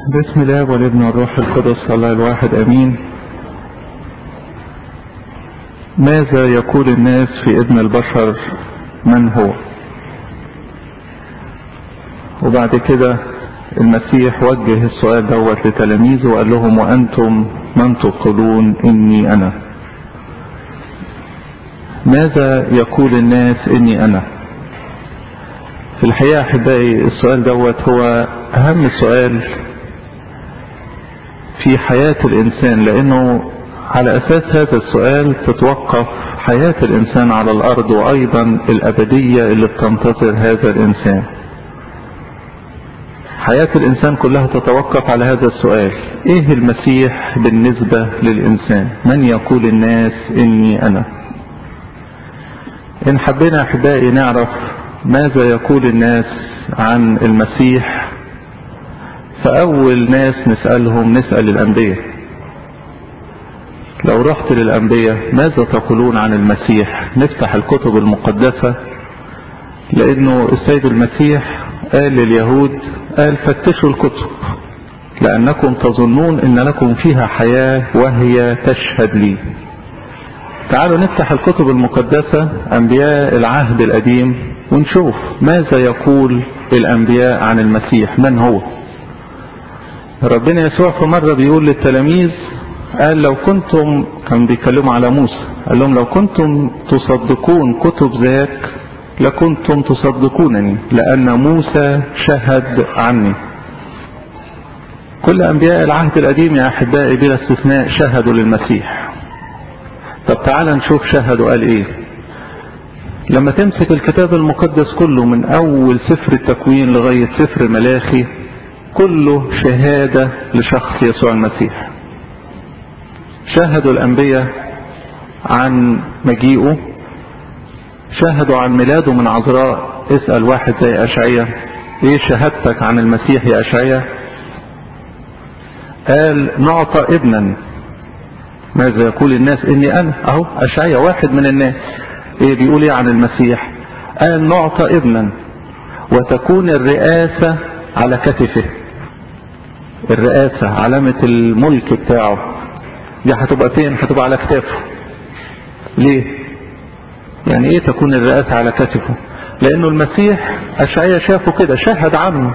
بسم الله والابن والروح القدس الله الواحد امين ماذا يقول الناس في ابن البشر من هو وبعد كده المسيح وجه السؤال دوت لتلاميذه وقال لهم وانتم من تقولون اني انا ماذا يقول الناس اني انا في الحقيقة احبائي السؤال دوت هو اهم سؤال في حياة الانسان لانه على اساس هذا السؤال تتوقف حياة الانسان على الارض وايضا الابدية اللي بتنتظر هذا الانسان حياة الانسان كلها تتوقف على هذا السؤال ايه المسيح بالنسبة للانسان من يقول الناس اني انا ان حبينا احبائي نعرف ماذا يقول الناس عن المسيح فاول ناس نسألهم نسأل الانبياء لو رحت للانبياء ماذا تقولون عن المسيح نفتح الكتب المقدسة لانه السيد المسيح قال لليهود قال فتشوا الكتب لانكم تظنون ان لكم فيها حياة وهي تشهد لي تعالوا نفتح الكتب المقدسة انبياء العهد القديم ونشوف ماذا يقول الانبياء عن المسيح من هو ربنا يسوع في مرة بيقول للتلاميذ قال لو كنتم كان بيتكلموا على موسى قال لهم لو كنتم تصدقون كتب ذاك لكنتم تصدقونني لأن موسى شهد عني كل أنبياء العهد القديم يا أحبائي بلا استثناء شهدوا للمسيح طب تعال نشوف شهدوا قال إيه لما تمسك الكتاب المقدس كله من أول سفر التكوين لغاية سفر ملاخي كله شهادة لشخص يسوع المسيح شهدوا الأنبياء عن مجيئه شهدوا عن ميلاده من عذراء اسأل واحد زي أشعية ايه شهادتك عن المسيح يا أشعية قال نعطى ابنا ماذا يقول الناس اني انا اهو أشعية واحد من الناس ايه بيقول ايه عن المسيح قال نعطى ابنا وتكون الرئاسة على كتفه الرئاسة علامة الملك بتاعه دي هتبقى فين هتبقى على كتافه ليه يعني ايه تكون الرئاسة على كتفه لانه المسيح اشعيا شافه كده شهد عنه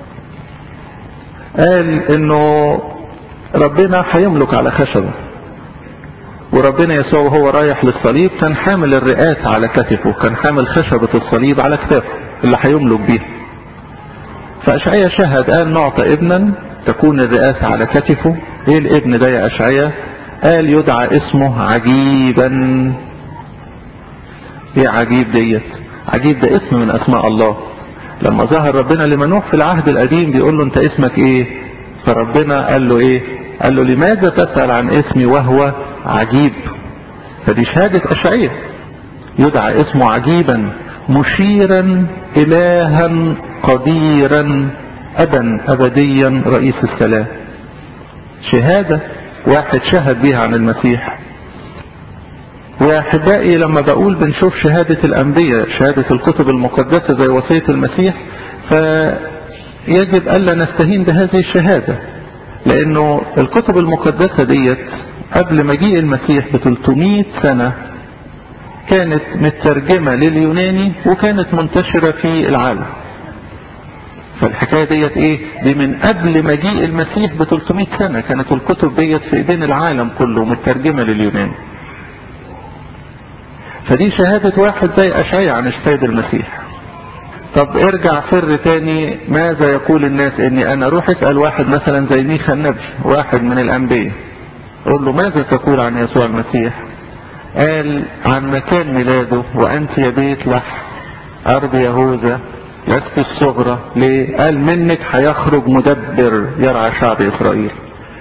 قال انه ربنا هيملك على خشبه وربنا يسوع وهو رايح للصليب كان حامل الرئاسة على كتفه كان حامل خشبة الصليب على كتافه اللي هيملك بيها فأشعيا شهد قال نعطى ابنا تكون الرئاسة على كتفه ايه الابن ده يا أشعيا قال يدعى اسمه عجيبا ايه عجيب ديت عجيب ده اسم من اسماء الله لما ظهر ربنا لمنوح في العهد القديم بيقول له انت اسمك ايه فربنا قال له ايه قال له لماذا تسأل عن اسمي وهو عجيب فدي شهادة أشعية يدعى اسمه عجيبا مشيرا إلها قديرا أبا أبديا رئيس السلام شهادة واحد شهد بيها عن المسيح وأحبائي لما بقول بنشوف شهادة الأنبياء شهادة الكتب المقدسة زي وصية المسيح فيجب ألا نستهين بهذه الشهادة لأنه الكتب المقدسة ديت قبل مجيء المسيح ب 300 سنة كانت مترجمة لليوناني وكانت منتشرة في العالم فالحكاية ديت ايه دي من قبل مجيء المسيح ب 300 سنة كانت الكتب ديت في ايدين العالم كله مترجمة لليوناني فدي شهادة واحد زي أشعيا عن السيد المسيح طب ارجع فر تاني ماذا يقول الناس اني انا روح اسأل واحد مثلا زي ميخا النبي واحد من الانبياء قول له ماذا تقول عن يسوع المسيح قال عن مكان ميلاده وانت يا بيت لحم ارض يهوذا لست الصغرى ليه قال منك هيخرج مدبر يرعى شعب اسرائيل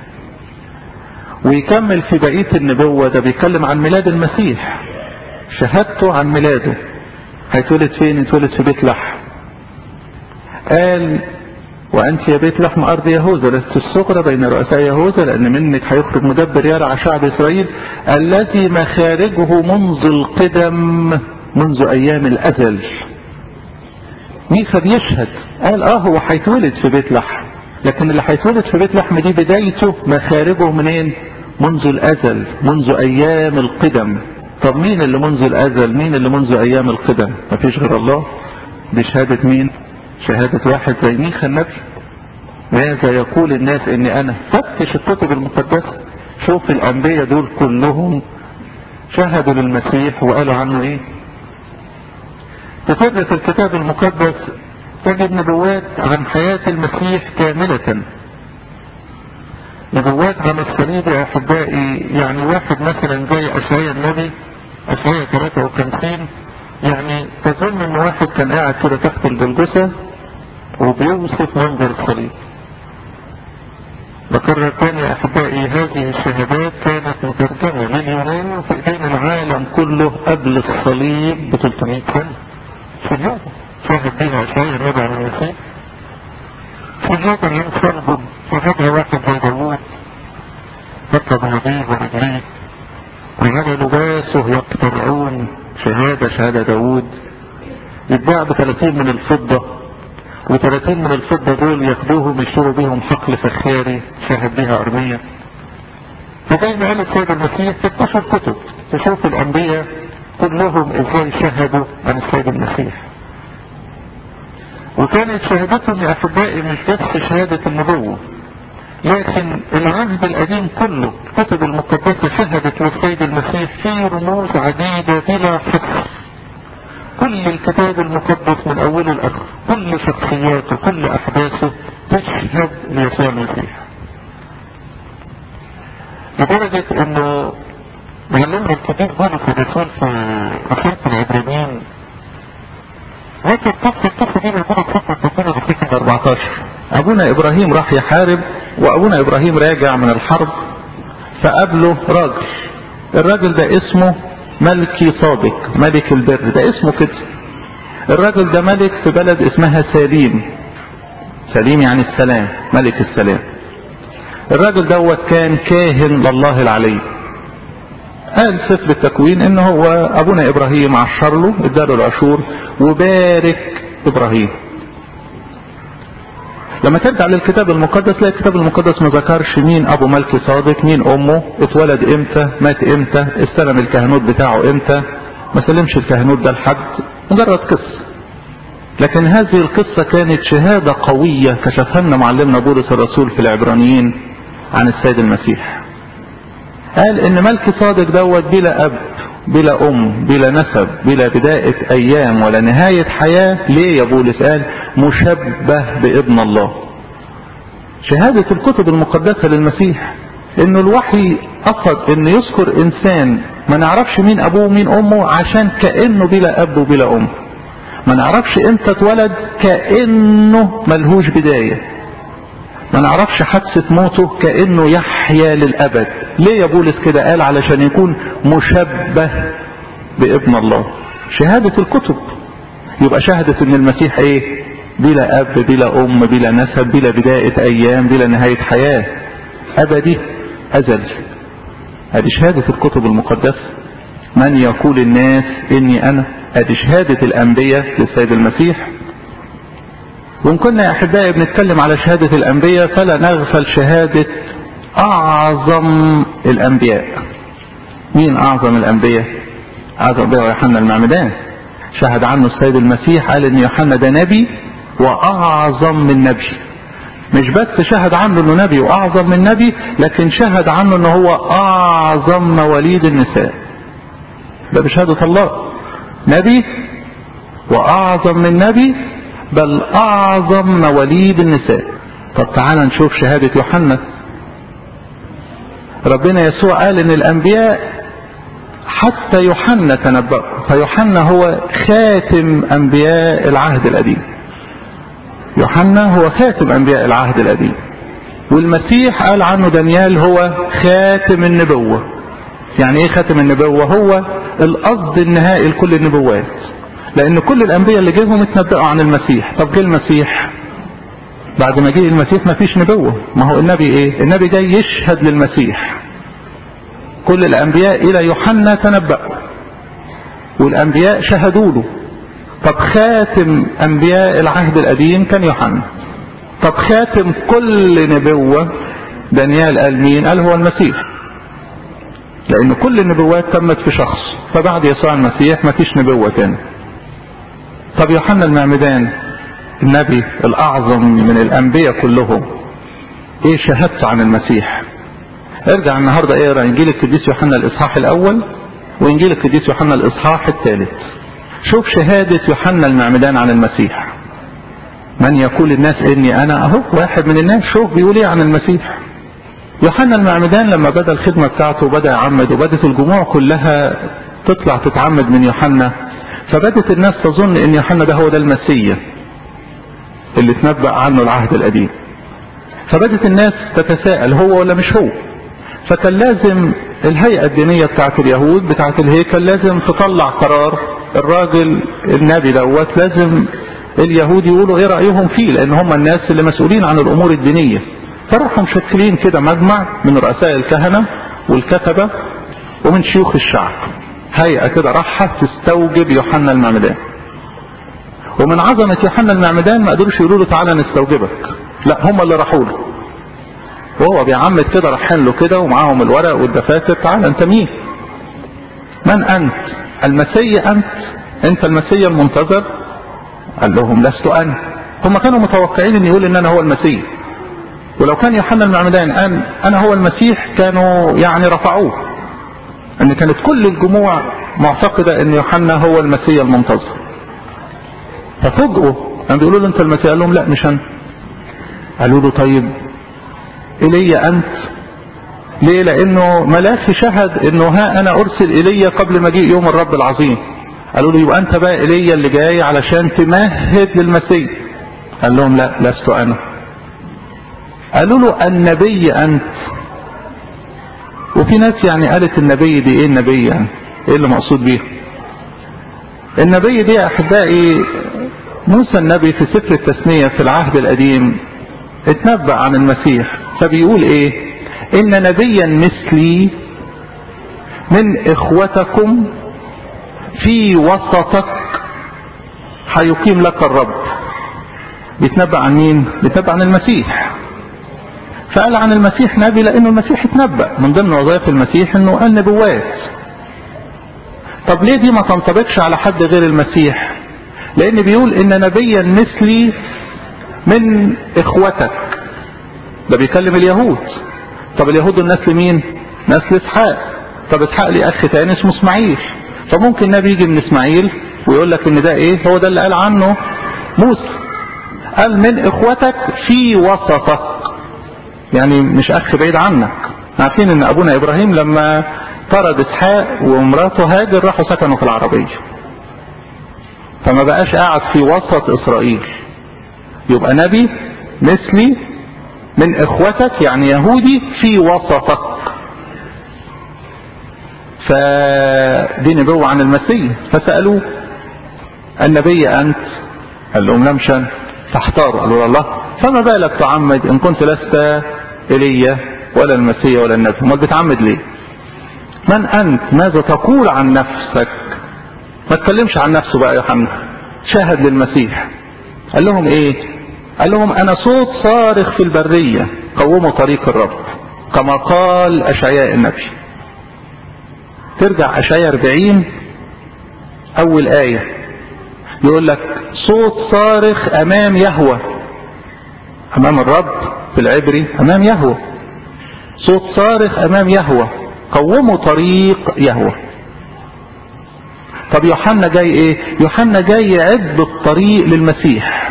ويكمل في بقية النبوة ده بيتكلم عن ميلاد المسيح شهادته عن ميلاده هيتولد فين يتولد في بيت لحم قال وأنت يا بيت لحم أرض يهوذا لست الصغرى بين رؤساء يهوذا لأن منك هيخرج مدبر يرعى شعب إسرائيل الذي مخارجه منذ القدم منذ أيام الأزل ميخا بيشهد قال اه هو هيتولد في بيت لحم لكن اللي هيتولد في بيت لحم دي بدايته مخارجه منين منذ الازل منذ ايام القدم طب مين اللي منذ الازل مين اللي منذ ايام القدم مفيش غير الله دي شهادة مين شهادة واحد زي ميخا النبي ماذا يقول الناس اني انا فتش الكتب المقدسة شوف الانبياء دول كلهم شهدوا للمسيح وقالوا عنه ايه تفرق الكتاب المقدس تجد نبوات عن حياة المسيح كاملة نبوات عن الصليب يا احبائي يعني واحد مثلا زي اشعياء النبي اشعياء 53 يعني تظن ان واحد كان قاعد كده تحت الجلجسة وبيوصف منظر الصليب بكرر تاني يا احبائي هذه الشهادات كانت مترجمة لليونان في ايدين العالم كله قبل الصليب ب 300 سنة شهادة شاهد بها اشعياء النبي عن المسيح شهادة من صلبه شهادة واحد زي داوود ركب يديه ورجليه وعلى لباسه يقترعون شهادة شهادة داوود يتباع ب 30 من الفضة و30 من الفضة دول ياخدوهم يشتروا بيهم حقل فخاري شاهد بيها أرمية فزي ما قال السيد المسيح 16 كتب تشوف الأنبياء كلهم ازاي شهدوا عن السيد المسيح وكانت شهادتهم يا أحبائي مش بس شهادة النبوة لكن العهد القديم كله الكتب المقدسة شهدت للسيد المسيح في رموز عديدة بلا حصر كل الكتاب المقدس من أوله لآخره كل شخصياته كل أحداثه تشهد ليسوع المسيح لدرجة انه معلمنا الكتاب بولس الرسول في رسالة العبرانيين ذكر قصة القصة دي موجودة في صفحة ربنا في 14 ابونا ابراهيم راح يحارب وابونا ابراهيم راجع من الحرب فقابله راجل الراجل ده اسمه ملكي صادق ملك البر ده اسمه كده الراجل ده ملك في بلد اسمها سليم سليم يعني السلام ملك السلام الراجل دوت كان كاهن لله العلي قال سفر التكوين ان هو ابونا ابراهيم عشر له اداله العشور وبارك ابراهيم لما ترجع للكتاب المقدس لا الكتاب المقدس ما ذكرش مين ابو ملك صادق مين امه اتولد امتى مات امتى استلم الكهنوت بتاعه امتى ما سلمش الكهنوت ده لحد مجرد قصه لكن هذه القصة كانت شهادة قوية كشفها لنا معلمنا بولس الرسول في العبرانيين عن السيد المسيح قال ان ملك صادق دوت بلا اب بلا ام بلا نسب بلا بداية ايام ولا نهاية حياة ليه يا بولس قال مشبه بابن الله شهادة الكتب المقدسة للمسيح انه الوحي قصد ان يذكر انسان ما نعرفش مين ابوه ومين امه عشان كأنه بلا اب وبلا ام ما نعرفش امتى اتولد كأنه ملهوش بداية ما نعرفش حادثة موته كأنه يحيا للأبد ليه يا بولس كده قال علشان يكون مشبه بابن الله شهادة الكتب يبقى شهدت ان المسيح ايه بلا اب بلا ام بلا نسب بلا بداية ايام بلا نهاية حياة ابدي ازل ادي شهادة الكتب المقدسة من يقول الناس اني انا ادي شهادة الانبياء للسيد المسيح وان كنا يا احبائي بنتكلم على شهادة الانبياء فلا نغفل شهادة اعظم الانبياء مين اعظم الانبياء اعظم الانبياء يوحنا المعمدان شهد عنه السيد المسيح قال ان يوحنا ده نبي واعظم من نبي مش بس شهد عنه انه نبي واعظم من نبي لكن شهد عنه انه هو اعظم مواليد النساء ده بشهادة الله نبي واعظم من نبي بل اعظم مواليد النساء طب تعالى نشوف شهادة يوحنا ربنا يسوع قال ان الانبياء حتى يوحنا تنبأ فيوحنا هو خاتم انبياء العهد القديم يوحنا هو خاتم انبياء العهد القديم والمسيح قال عنه دانيال هو خاتم النبوة يعني ايه خاتم النبوة هو القصد النهائي لكل النبوات لان كل الانبياء اللي جيهم اتنبأوا عن المسيح طب جه المسيح بعد ما جه المسيح ما فيش نبوة ما هو النبي ايه النبي جاي يشهد للمسيح كل الانبياء الى يوحنا تنبأوا والانبياء شهدوا له طب خاتم انبياء العهد القديم كان يوحنا طب خاتم كل نبوة دانيال قال مين قال هو المسيح لان كل النبوات تمت في شخص فبعد يسوع المسيح ما فيش نبوة تاني طب يوحنا المعمدان النبي الاعظم من الانبياء كلهم ايه شهادته عن المسيح ارجع النهاردة اقرا انجيل القديس يوحنا الاصحاح الاول وانجيل القديس يوحنا الاصحاح الثالث شوف شهادة يوحنا المعمدان عن المسيح من يقول الناس اني انا اهو واحد من الناس شوف بيقول ايه عن المسيح يوحنا المعمدان لما بدا الخدمة بتاعته وبدا يعمد وبدت الجموع كلها تطلع تتعمد من يوحنا فبدت الناس تظن ان يوحنا ده هو ده المسيح اللي تنبأ عنه العهد القديم فبدت الناس تتساءل هو ولا مش هو فكان لازم الهيئة الدينية بتاعت اليهود بتاعت الهيكل لازم تطلع قرار الراجل النبي دوت لازم اليهود يقولوا ايه رأيهم فيه لان هم الناس اللي مسؤولين عن الامور الدينية فراحوا مشكلين كده مجمع من رؤساء الكهنة والكتبة ومن شيوخ الشعب هيئة كده راحة تستوجب يوحنا المعمدان ومن عظمة يوحنا المعمدان ما قدروش يقولوا له تعالى نستوجبك لا هم اللي راحوا له وهو بيعمد كده رايحين له كده ومعاهم الورق والدفاتر تعالى انت مين من انت المسيح انت انت المسيح المنتظر قال لهم لست انا هم كانوا متوقعين ان يقول ان انا هو المسيح ولو كان يوحنا المعمدان قال انا هو المسيح كانوا يعني رفعوه ان كانت كل الجموع معتقدة ان يوحنا هو المسيح المنتظر ففوجئوا كانوا بيقولوا له انت المسيح قال لهم لا مش انا قالوا له طيب إلي أنت ليه لأنه ملاك شهد أنه ها أنا أرسل إلي قبل مجيء يوم الرب العظيم قالوا له يبقى أنت بقى إلي اللي جاي علشان تمهد للمسيح قال لهم لا لست أنا قالوا له النبي أنت وفي ناس يعني قالت النبي دي ايه النبي يعني ايه اللي مقصود بيه النبي دي احبائي موسى النبي في سفر التثنية في العهد القديم اتنبأ عن المسيح فبيقول ايه ان نبيا مثلي من اخوتكم في وسطك هيقيم لك الرب بيتنبأ عن مين بيتنبأ عن المسيح فقال عن المسيح نبي لانه المسيح اتنبأ من ضمن وظائف المسيح انه قال نبوات طب ليه دي ما تنطبقش على حد غير المسيح لان بيقول ان نبيا مثلي من اخوتك ده بيكلم اليهود طب اليهود النسل مين نسل اسحاق طب اسحاق لي اخ تاني اسمه اسماعيل فممكن نبي يجي من اسماعيل ويقول لك ان ده ايه هو ده اللي قال عنه موسى قال من اخوتك في وسطك يعني مش اخ بعيد عنك عارفين ان ابونا ابراهيم لما طرد اسحاق ومراته هاجر راحوا سكنوا في العربية فما بقاش قاعد في وسط اسرائيل يبقى نبي مثلي من اخوتك يعني يهودي في وسطك فدي نبوة عن المسيح فسألوه النبي أنت قال لهم لم شن فاحتاروا قالوا الله فما بالك تعمد إن كنت لست إلي ولا المسيح ولا النبي ما بتعمد ليه من أنت ماذا تقول عن نفسك ما تكلمش عن نفسه بقى يا يوحنا شاهد للمسيح قال لهم ايه قال لهم انا صوت صارخ في البرية قوموا طريق الرب كما قال اشعياء النبي ترجع اشعياء 40 اول آية يقول لك صوت صارخ امام يهوى امام الرب في العبري امام يهوى صوت صارخ امام يهوى قوموا طريق يهوى طب يوحنا جاي ايه يوحنا جاي يعد الطريق للمسيح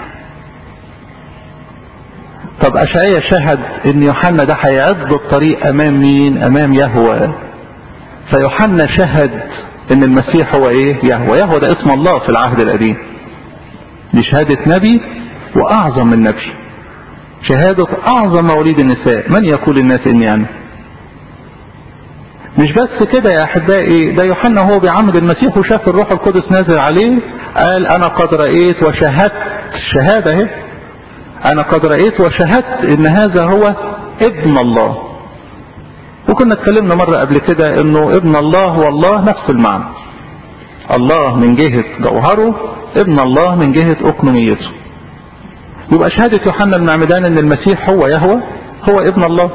طب اشعيا شهد ان يوحنا ده هيعد الطريق امام مين امام يهوى فيوحنا شهد ان المسيح هو ايه يهوى يهوى ده اسم الله في العهد القديم دي شهادة نبي واعظم من نبي شهادة اعظم مواليد النساء من يقول الناس اني انا مش بس كده يا احبائي ده يوحنا هو بيعمد المسيح وشاف الروح القدس نازل عليه قال انا قد رأيت وشهدت الشهادة اهي انا قد رأيت وشهدت ان هذا هو ابن الله وكنا اتكلمنا مرة قبل كده انه ابن الله والله نفس المعنى الله من جهة جوهره ابن الله من جهة اقنوميته يبقى شهادة يوحنا المعمدان ان المسيح هو يهوى هو ابن الله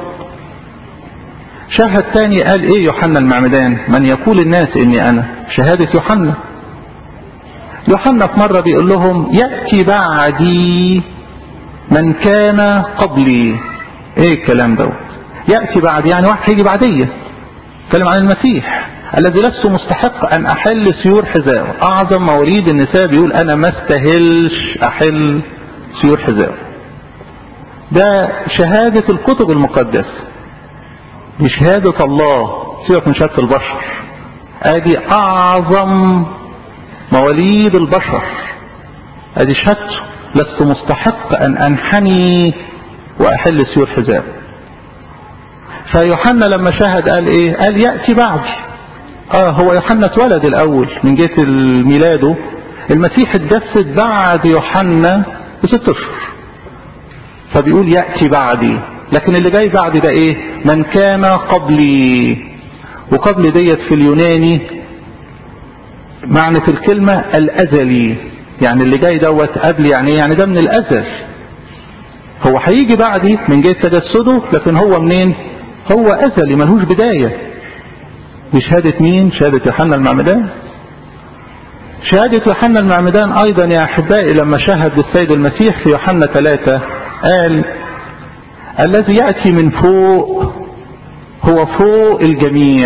شاهد تاني قال ايه يوحنا المعمدان من يقول الناس اني انا شهادة يوحنا يوحنا في مرة بيقول لهم يأتي بعدي من كان قبلي ايه الكلام دوت يأتي بعد يعني واحد هيجي بعدية كلام عن المسيح الذي لست مستحق ان احل سيور حذاءه اعظم مواليد النساء بيقول انا ما استاهلش احل سيور حذاءه ده شهادة الكتب المقدسة دي شهادة الله سيبك من شهادة البشر ادي اعظم مواليد البشر ادي شهادته لست مستحق ان انحني واحل سيور حذاءه فيوحنا لما شهد قال ايه قال يأتي بعدي اه هو يوحنا اتولد الاول من جهة ميلاده المسيح اتجسد بعد يوحنا بست اشهر فبيقول يأتي بعدي لكن اللي جاي بعد ده ايه من كان قبلي وقبل ديت في اليوناني معنى الكلمة الازلي يعني اللي جاي دوت قبل يعني يعني ده من الازل هو هيجي بعدي من جهة تجسده لكن هو منين هو ازلي ملهوش بداية بشهادة مين شهادة يوحنا المعمدان شهادة يوحنا المعمدان ايضا يا احبائي لما شهد للسيد المسيح في يوحنا ثلاثة قال الذي يأتي من فوق هو فوق الجميع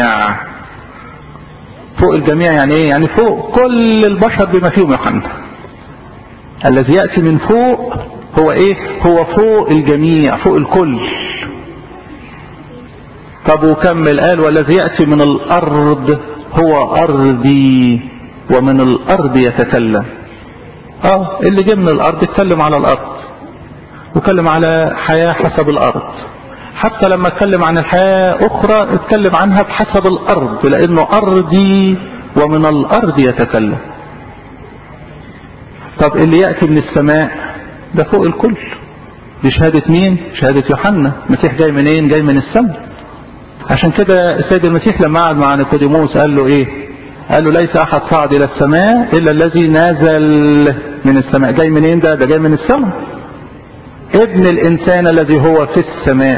فوق الجميع يعني ايه يعني فوق كل البشر بما فيهم يوحنا الذي يأتي من فوق هو ايه هو فوق الجميع فوق الكل طب وكمل قال والذي يأتي من الأرض هو أرضي ومن الأرض يتكلم اه اللي جه من الأرض اتكلم على الأرض وكلم على حياة حسب الأرض حتى لما اتكلم عن الحياة أخرى اتكلم عنها بحسب الأرض لأنه أرضي ومن الأرض يتكلم طب اللي يأتي من السماء ده فوق الكل دي شهادة مين شهادة يوحنا المسيح جاي منين جاي من السماء عشان كده السيد المسيح لما قعد مع نيقوديموس قال له ايه قال له ليس احد صعد الى السماء الا الذي نزل من السماء جاي منين ده ده جاي من السماء ابن الانسان الذي هو في السماء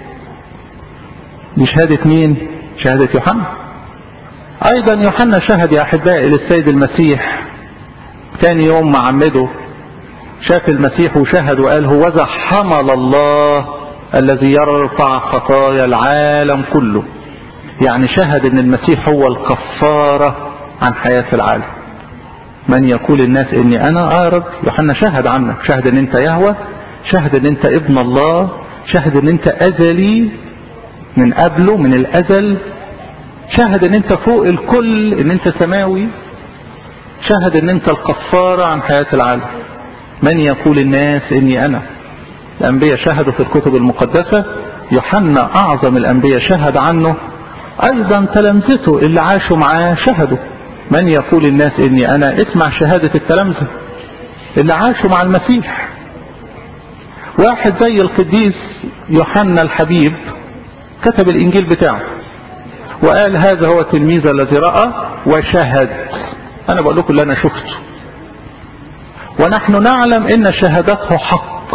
دي شهادة مين شهادة يوحنا ايضا يوحنا شهد يا احبائي للسيد المسيح تاني يوم مع عمده شاف المسيح وشهد وقال هو ذا حمل الله الذي يرفع خطايا العالم كله يعني شهد ان المسيح هو الكفارة عن حياة العالم من يقول الناس اني انا ارب يوحنا شهد عنك شهد ان انت يهوى شهد ان انت ابن الله شهد ان انت ازلي من قبله من الازل شهد ان انت فوق الكل ان انت سماوي شهد ان انت الكفارة عن حياة العالم من يقول الناس اني انا الانبياء شهدوا في الكتب المقدسة يوحنا اعظم الانبياء شهد عنه ايضا تلامذته اللي عاشوا معاه شهدوا من يقول الناس اني انا اسمع شهادة التلامذة اللي عاشوا مع المسيح واحد زي القديس يوحنا الحبيب كتب الانجيل بتاعه وقال هذا هو التلميذ الذي رأى وشهد انا بقول لكم اللي انا شفته ونحن نعلم ان شهادته حق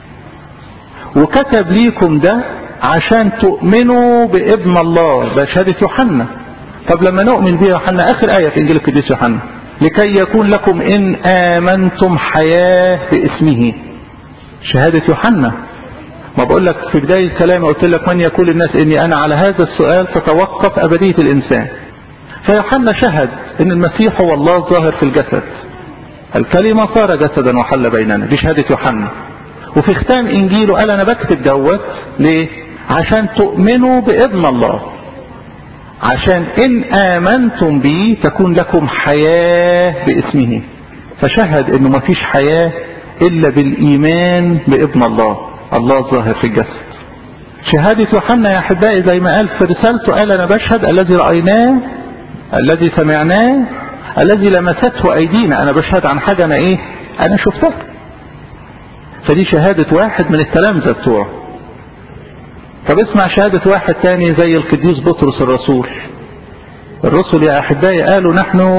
وكتب ليكم ده عشان تؤمنوا بابن الله ده شهادة يوحنا طب لما نؤمن بيه يوحنا اخر آية في انجيل القديس يوحنا لكي يكون لكم ان امنتم حياة باسمه شهادة يوحنا ما بقول لك في بداية كلامي قلت لك من يقول الناس اني انا على هذا السؤال تتوقف ابدية الانسان فيوحنا شهد ان المسيح هو الله الظاهر في الجسد الكلمة صار جسدا وحل بيننا دي شهادة يوحنا وفي ختام انجيله قال انا بكتب دوت ليه عشان تؤمنوا بابن الله عشان ان امنتم به تكون لكم حياة باسمه فشهد انه ما فيش حياة الا بالايمان بابن الله الله الظاهر في الجسد شهادة يوحنا يا احبائي زي ما قال في رسالته قال انا بشهد الذي رأيناه الذي سمعناه الذي لمسته ايدينا انا بشهد عن حاجة انا ايه انا شفتها فدي شهادة واحد من التلامذة بتوعه طب اسمع شهادة واحد تاني زي القديس بطرس الرسول الرسل يا احبائي قالوا نحن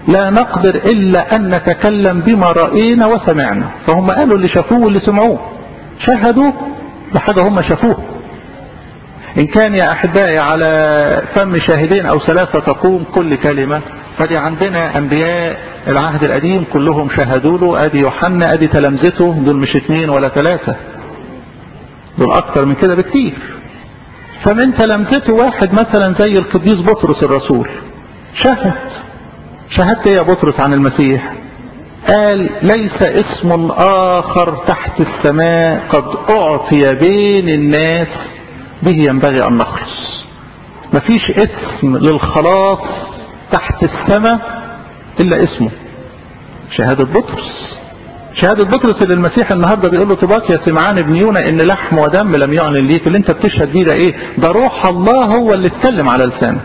لا نقدر إلا أن نتكلم بما رأينا وسمعنا فهم قالوا اللي شافوه واللي سمعوه شهدوا بحاجة هم شافوه إن كان يا أحبائي على فم شاهدين أو ثلاثة تقوم كل كلمة فدي عندنا أنبياء العهد القديم كلهم شهدوا له أدي يوحنا أدي تلامذته دول مش اثنين ولا ثلاثة دول أكتر من كده بكتير فمن تلامذته واحد مثلا زي القديس بطرس الرسول شهد شهدت يا بطرس عن المسيح قال ليس اسم آخر تحت السماء قد أعطي بين الناس به ينبغي أن نخلص مفيش اسم للخلاص تحت السماء إلا اسمه شهادة بطرس شهادة بطرس اللي المسيح النهاردة بيقول له طباك يا سمعان ابن يونا ان لحم ودم لم يعلن ليك اللي انت بتشهد بيه ده ايه ده روح الله هو اللي اتكلم على لسانك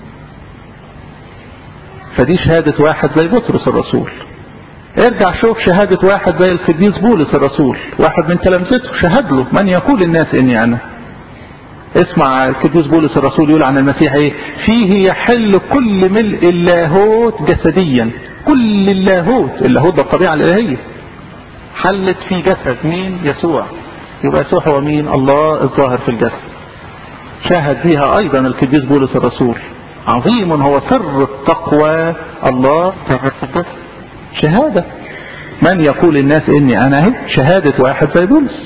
فدي شهادة واحد زي بطرس الرسول ارجع شوف شهادة واحد زي القديس بولس الرسول واحد من تلامذته شهد له من يقول الناس اني انا اسمع القديس بولس الرسول يقول عن المسيح ايه فيه يحل كل ملء اللاهوت جسديا كل اللاهوت اللاهوت ده الطبيعة الالهية حلت في جسد مين يسوع يبقى يسوع هو مين الله الظاهر في الجسد شاهد بها ايضا القديس بولس الرسول عظيم هو سر التقوى الله ظاهر في الجسد شهادة من يقول الناس اني انا اهي شهادة واحد زي بولس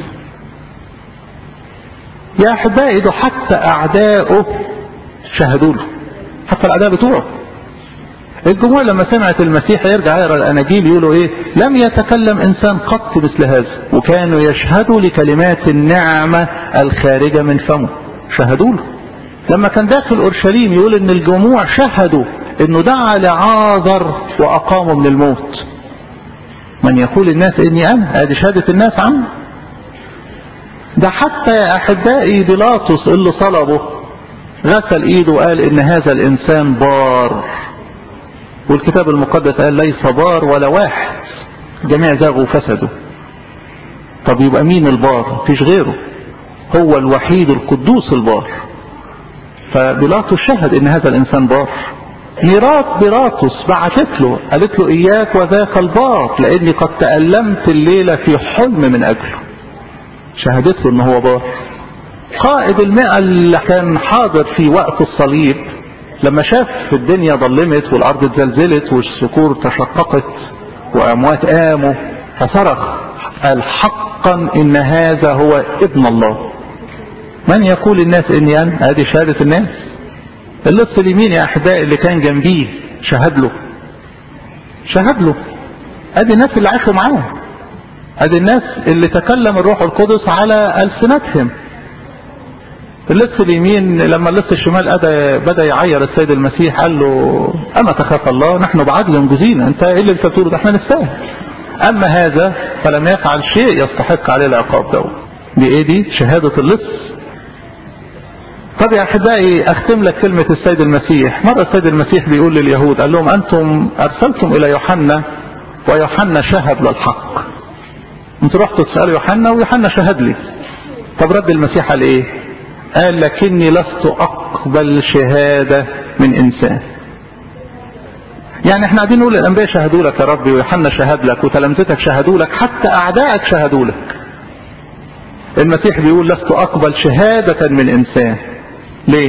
يا احبائي ده حتى اعدائه شهدوا له حتى الاعداء بتوعه الجمهور لما سمعت المسيح يرجع يقرا الاناجيل يقولوا ايه لم يتكلم انسان قط مثل هذا وكانوا يشهدوا لكلمات النعمه الخارجه من فمه شهدوا له لما كان داخل اورشليم يقول ان الجموع شهدوا انه دعا لعاذر واقامه من الموت من يقول الناس اني انا ادي شهاده الناس عنه ده حتى يا احبائي بيلاطس اللي صلبه غسل ايده وقال ان هذا الانسان بار والكتاب المقدس قال ليس بار ولا واحد جميع زاغوا وفسدوا طب يبقى مين البار مفيش غيره هو الوحيد القدوس البار فبيلاطس شهد ان هذا الانسان بار ميرات بيلاطس بعتت له قالت له اياك وذاك البار لاني قد تألمت الليلة في حلم من اجله شهدت له ان هو بار قائد المئة اللي كان حاضر في وقت الصليب لما شاف الدنيا ظلمت والارض اتزلزلت والصخور تشققت واموات قاموا فصرخ قال حقا ان هذا هو ابن الله من يقول الناس اني انا هذه شهادة الناس اللص اليمين يا احبائي اللي كان جنبيه شهد له شهد له ادي الناس اللي عاشوا معاه ادي الناس اللي تكلم الروح القدس على السنتهم اللص اليمين لما اللص الشمال بدا يعير السيد المسيح قال له اما تخاف الله نحن بعدل جزينا انت ايه اللي انت بتقوله ده احنا نستاهل اما هذا فلم يفعل شيء يستحق عليه العقاب ده دي ايه دي شهادة اللص طب يا احبائي اختم لك كلمة السيد المسيح مرة السيد المسيح بيقول لليهود قال لهم انتم ارسلتم الى يوحنا ويوحنا شهد للحق انتوا رحتوا تسألوا يوحنا ويوحنا شهد لي طب رد المسيح قال ايه قال لكني لست اقبل شهادة من انسان يعني احنا قاعدين نقول الانبياء شهدوا لك يا ربي ويوحنا شهد لك وتلامذتك شهدوا لك حتى اعدائك شهدوا لك المسيح بيقول لست اقبل شهادة من انسان ليه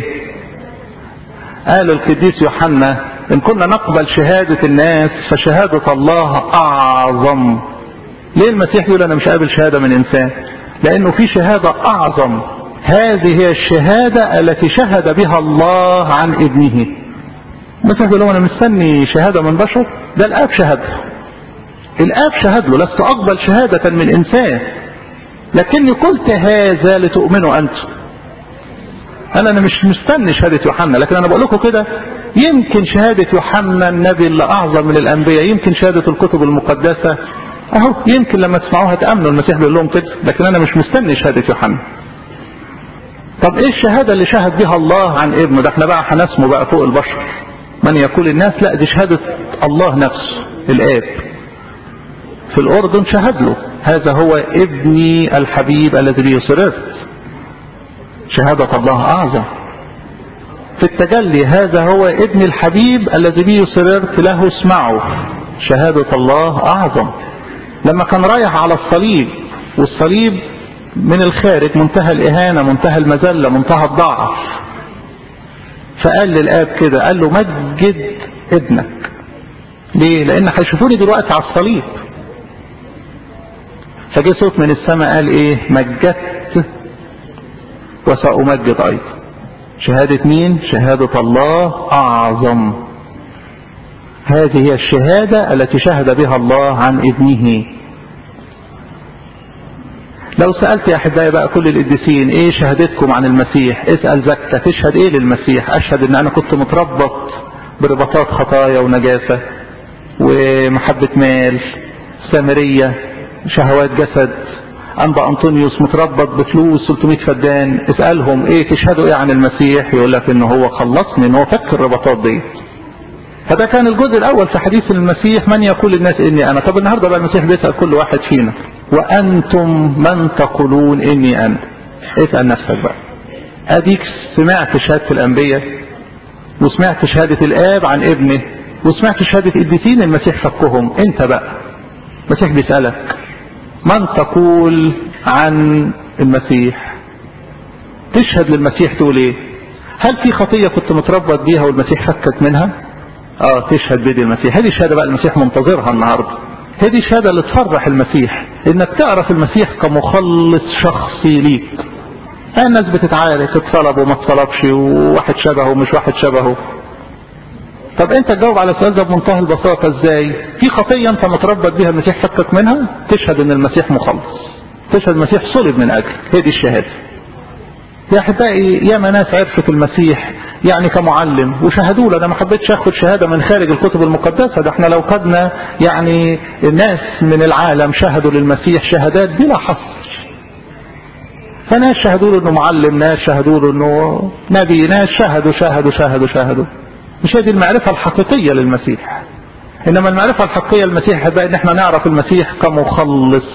قال القديس يوحنا ان كنا نقبل شهادة الناس فشهادة الله اعظم ليه المسيح يقول انا مش قابل شهادة من انسان لانه في شهادة اعظم هذه هي الشهادة التي شهد بها الله عن ابنه المسيح يقول له انا مستني شهادة من بشر ده الاب شهد له الاب شهد له لست اقبل شهادة من انسان لكني قلت هذا لتؤمنوا انتم انا انا مش مستني شهادة يوحنا لكن انا بقول لكم كده يمكن شهادة يوحنا النبي اللي اعظم من الانبياء يمكن شهادة الكتب المقدسة اهو يمكن لما تسمعوها تأمنوا المسيح بيقول لهم كده لكن انا مش مستني شهادة يوحنا طب ايه الشهادة اللي شهد بها الله عن ابنه ده احنا بقى هنسمه بقى فوق البشر من يقول الناس لا دي شهادة الله نفسه الاب في الاردن شهد له هذا هو ابني الحبيب الذي به سررت شهادة الله اعظم في التجلي هذا هو ابن الحبيب الذي به سررت له اسمعه شهادة الله أعظم لما كان رايح على الصليب والصليب من الخارج منتهى الإهانة منتهى المذلة منتهى الضعف فقال للآب كده قال له مجد ابنك ليه لأن هيشوفوني دلوقتي على الصليب فجه صوت من السماء قال ايه مجدت وسأمجد أيضا شهادة مين شهادة الله أعظم هذه هي الشهادة التي شهد بها الله عن ابنه لو سألت يا أحبائي بقى كل القديسين إيه شهادتكم عن المسيح اسأل زكا تشهد إيه للمسيح أشهد إن أنا كنت متربط برباطات خطايا ونجاسة ومحبة مال سامرية شهوات جسد أنبا أنطونيوس متربط بفلوس 300 فدان اسألهم إيه تشهدوا إيه عن المسيح يقول لك إن هو خلصني إن هو فك الرباطات دي فده كان الجزء الأول في حديث المسيح من يقول الناس إني أنا طب النهاردة بقى المسيح بيسأل كل واحد فينا وأنتم من تقولون إني أنا اسأل نفسك بقى أديك سمعت شهادة الأنبياء وسمعت شهادة الآب عن ابنه وسمعت شهادة قديسين المسيح فكهم أنت بقى المسيح بيسألك من تقول عن المسيح تشهد للمسيح تقول ايه هل في خطية كنت متربط بيها والمسيح فكك منها اه تشهد بيدي المسيح هذه الشهادة بقى المسيح منتظرها النهاردة هذه الشهادة اللي تفرح المسيح انك تعرف المسيح كمخلص شخصي ليك الناس بتتعارك اتصلب وما اتصلبش وواحد شبهه ومش واحد شبهه طب انت تجاوب على السؤال ده بمنتهى البساطة ازاي في خطية انت متربط بيها المسيح فكك منها تشهد ان المسيح مخلص تشهد المسيح صلب من اجل هي دي الشهادة يا احبائي ياما ناس عرفت المسيح يعني كمعلم وشهدوا له انا ما حبيتش اخد شهاده من خارج الكتب المقدسه ده احنا لو خدنا يعني الناس من العالم شهدوا للمسيح شهادات بلا حصر فناس شهدوا له انه معلم ناس شهدوا له انه نبي ناس شهدوا شهدوا شهدوا شهدوا مش هذه المعرفه الحقيقيه للمسيح انما المعرفه الحقيقيه للمسيح بقى ان احنا نعرف المسيح كمخلص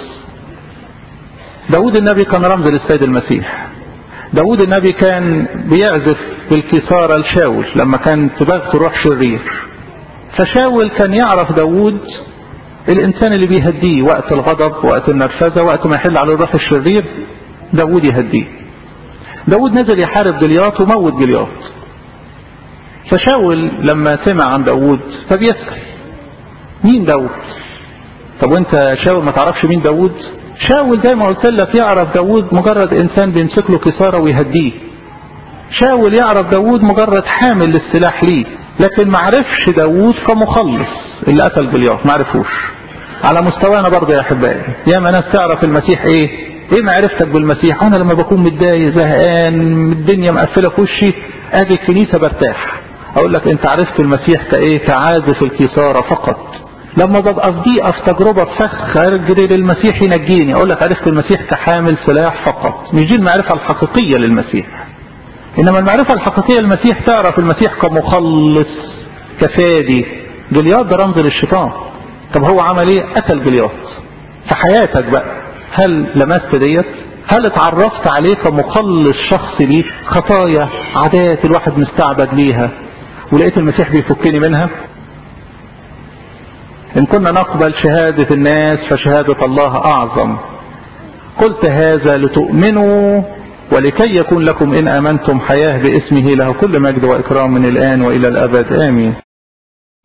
داود النبي كان رمز للسيد المسيح داود النبي كان بيعزف بالكسارة لشاول لما كان تبغت روح شرير فشاول كان يعرف داود الإنسان اللي بيهديه وقت الغضب وقت النرفزة وقت ما يحل على الروح الشرير داود يهديه داود نزل يحارب جلياط وموت جلياط فشاول لما سمع عن داود فبيسأل مين داود طب وانت شاول ما تعرفش مين داود شاول زي ما قلت لك يعرف داود مجرد انسان بيمسك له كسارة ويهديه شاول يعرف داود مجرد حامل للسلاح ليه لكن ما عرفش داود كمخلص اللي قتل جلياط ما عرفوش على مستوانا برضه يا احبائي ياما ناس تعرف المسيح ايه ايه معرفتك بالمسيح انا لما بكون متضايق زهقان الدنيا مقفله في وشي اجي الكنيسه برتاح اقول لك انت عرفت المسيح كايه كعازف الكساره فقط لما ببقى في ضيقه في تجربه في فخ ارجع للمسيح ينجيني اقول لك عرفت المسيح كحامل سلاح فقط مش دي المعرفه الحقيقيه للمسيح انما المعرفه الحقيقيه للمسيح تعرف المسيح كمخلص كفادي جلياط ده رمز للشيطان طب هو عمل ايه قتل جلياط في حياتك بقى هل لمست ديت هل اتعرفت عليه كمخلص شخصي ليك خطايا عادات الواحد مستعبد ليها ولقيت المسيح بيفكني منها إن كنا نقبل شهادة الناس فشهادة الله أعظم قلت هذا لتؤمنوا ولكي يكون لكم إن أمنتم حياة باسمه له كل مجد وإكرام من الآن وإلى الأبد آمين